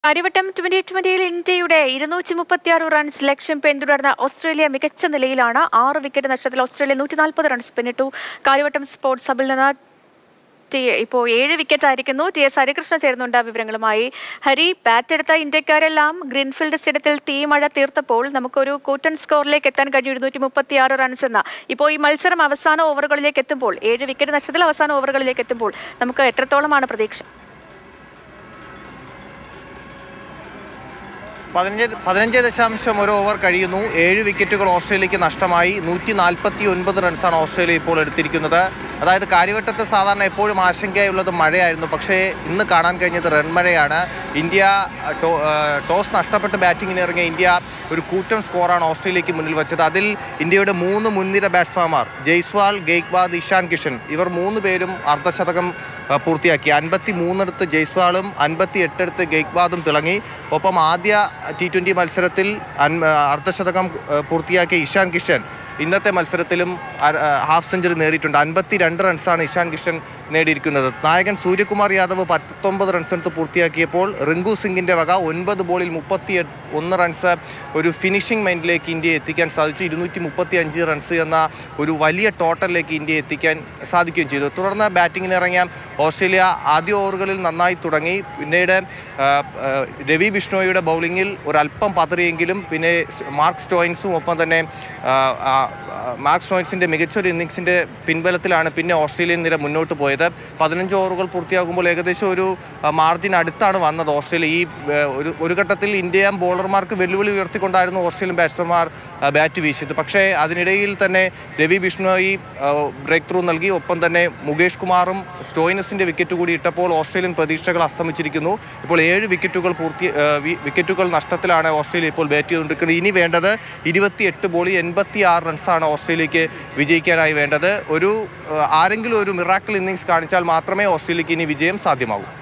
Karyavattom twenty ട്വന്റിയിൽ ഇന്ത്യയുടെ ഇരുന്നൂറ്റി മുപ്പത്തിയാറ് റൺസ് ലക്ഷ്യം പിന്തുടർന്ന ഓസ്ട്രേലിയ മികച്ച നിലയിലാണ് ആറ് വിക്കറ്റ് നഷ്ടത്തിൽ ഓസ്ട്രേലിയ നൂറ്റി നാൽപ്പത് റൺസ് പിന്നിട്ടു കാര്യവട്ടം സ്പോർട്സ് ഹബിൽ നിന്ന് ടി ഇപ്പോൾ ഏഴ് വിക്കറ്റ് ആയിരിക്കുന്നു ടി എസ് ഹരികൃഷ്ണ ചേരുന്നുണ്ട് വിവരങ്ങളുമായി ഹരി ബാറ്റ് എടുത്ത ഇന്ത്യക്കാരെല്ലാം ഗ്രീൻഫീൽഡ് സ്റ്റേഡിയത്തിൽ തീമഴ തീർത്തപ്പോൾ നമുക്കൊരു കൂറ്റൻ സ്കോറിലേക്ക് എത്താൻ കഴിഞ്ഞു ഇരുന്നൂറ്റി മുപ്പത്തി ആറ് റൺസ് എന്ന ഇപ്പോൾ ഈ മത്സരം അവസാന ഓവറുകളിലേക്ക് എത്തുമ്പോൾ ഏഴ് വിക്കറ്റ് നഷ്ടത്തിൽ അവസാന ഓവറുകളിലേക്ക് എത്തുമ്പോൾ നമുക്ക് എത്രത്തോളമാണ് പ്രതീക്ഷ പതിനഞ്ച് പതിനഞ്ച് ദശാംശം ഒരു ഓവർ കഴിയുന്നു ഏഴ് വിക്കറ്റുകൾ ഓസ്ട്രേലിയക്ക് നഷ്ടമായി നൂറ്റി നാൽപ്പത്തി ഒൻപത് റൺസാണ് ഓസ്ട്രേലിയ ഇപ്പോൾ എടുത്തിരിക്കുന്നത് അതായത് കാര്യവട്ടത്ത് സാധാരണ എപ്പോഴും ആശങ്കയുള്ളത് മഴയായിരുന്നു പക്ഷേ ഇന്ന് കാണാൻ കഴിഞ്ഞത് റൺമഴയാണ് ഇന്ത്യ ടോ- ആ, ടോസ് നഷ്ടപ്പെട്ട് ബാറ്റിങ്ങിന് ഇറങ്ങിയ ഇന്ത്യ ഒരു കൂറ്റൻ സ്കോറാണ് ഓസ്ട്രേലിയക്ക് മുന്നിൽ വെച്ചത് അതിൽ ഇന്ത്യയുടെ മൂന്ന് മുൻനിര ബാറ്റ്സ്മാൻമാർ ജയ്സ്വാൾ ഗെയ്ക്വാദ് ഇഷാൻ കിഷൻ ഇവർ മൂന്ന് പേരും അർദ്ധശതകം ആ, പൂർത്തിയാക്കി അൻപത്തി മൂന്നിടത്ത് ജയ്സ്വാളും അൻപത്തി എട്ടിടത്ത് ഗെയ്ക്വാദും തിളങ്ങി ഒപ്പം ആദ്യ ടി ട്വന്റി മത്സരത്തിൽ അൻ- ആ, അർദ്ധശതകം ആ, പൂർത്തിയാക്കിയ ഇഷാൻ കിഷൻ ഇന്നത്തെ മത്സരത്തിലും അര- ആ, ഹാഫ് സെഞ്ചുറി നേടിയിട്ടുണ്ട് അൻപത്തി രണ്ട് റൺസാണ് ഇഷാൻ കിഷൻ നേടിയിരിക്കുന്നത് നായകൻ സൂര്യകുമാർ യാദവ് പത്തൊമ്പത് റൺസ് എടുത്ത് പൂർത്തിയാക്കിയപ്പോൾ റിങ്കു സിംഗിന്റെ വക ഒൻപത് ബോളിൽ മുപ്പത്തി ഒന്ന് റൺസ് ഒരു ഫിനിഷിംഗ് മൈൻഡിലേക്ക് ഇന്ത്യയെ എത്തിക്കാൻ സാധിച്ചു ഇരുന്നൂറ്റി മുപ്പത്തി അഞ്ച് റൺസ് എന്ന ഒരു വലിയ ടോട്ടലിലേക്ക് ഇന്ത്യയെ എത്തിക്കാൻ സാധിക്കുകയും ചെയ്തു തുടർന്ന് ബാറ്റിങ്ങിന് ഇറങ്ങിയ ഓസ്ട്രേലിയ ആദ്യ ഓവറുകളിൽ നന്നായി തുടങ്ങി പിന്നീട് ആ, ആ, രവി ബിഷ്ണോയുടെ ബൗളിങ്ങിൽ ഒരല്പം പതറിയെങ്കിലും പിന്നെ സ് മാർക്ക് സ്റ്റോയിൻസും ഒപ്പം തന്നെ ആ, ആ, ആ, മാർക്ക് സ്റ്റോയിൻസിന്റെ മികച്ചൊരു ഇന്നിങ്സിന്റെ പിൻബലത്തിലാണ് പിന്നെ ഓസ്ട്രേലിയൻ നിര മുന്നോട്ട് പോയത് പതിനഞ്ച് ഓവറുകൾ പൂർത്തിയാകുമ്പോൾ ഏകദേശം ഒരു മാർജിൻ അടുത്താണ് വന്നത് ഓസ്ട്രേലിയ ഈ ആ, ഒരു ഒരു ഘട്ടത്തിൽ ഇന്ത്യ ബോളർമാർക്ക് വെല്ലുവിളി ഉയർത്തിക്കൊണ്ടായിരുന്നു ഓസ്ട്രേലിയൻ ബാറ്റ്സ്മാൻമാർ ബാറ്റ് വീശിയത് പക്ഷേ അതിനിടയിൽ തന്നെ രവി ബിഷ്ണോയി ബ്രേക്ക് ത്രൂ നൽകി ഒപ്പം തന്നെ മുകേഷ് കുമാറും സ്റ്റോയിനസിന്റെ വിക്കറ്റ് കൂടി ഇട്ടപ്പോൾ ഓസ്ട്രേലിയൻ പ്രതീക്ഷകൾ അസ്തമിച്ചിരിക്കുന്നു ഇപ്പോൾ ഏഴ് വിക്കറ്റുകൾ പൂർത്തി ആ, വി- വിക്കറ്റുകൾ നഷ്ടത്തിലാണ് ഓസ്ട്രേലിയ ഇപ്പോൾ ബാറ്റ് ചെയ്തുകൊണ്ടിരിക്കുന്നത് ഇനി വേണ്ടത് ഇരുപത്തിയെട്ട് ബോളിൽ എൺപത്തി ആറ് റൺസാണ് ഓസ്ട്രേലിയക്ക് വിജയിക്കാനായി വേണ്ടത് ഒരു ആ, ആരെങ്കിലും ഒരു മിറാക്കിൾ ഇന്നിങ്സ് കാണിച്ചാൽ മാത്രമേ ഓസ്ട്രേലിയക്ക് ഇനി വിജയം സാധ്യമാകൂ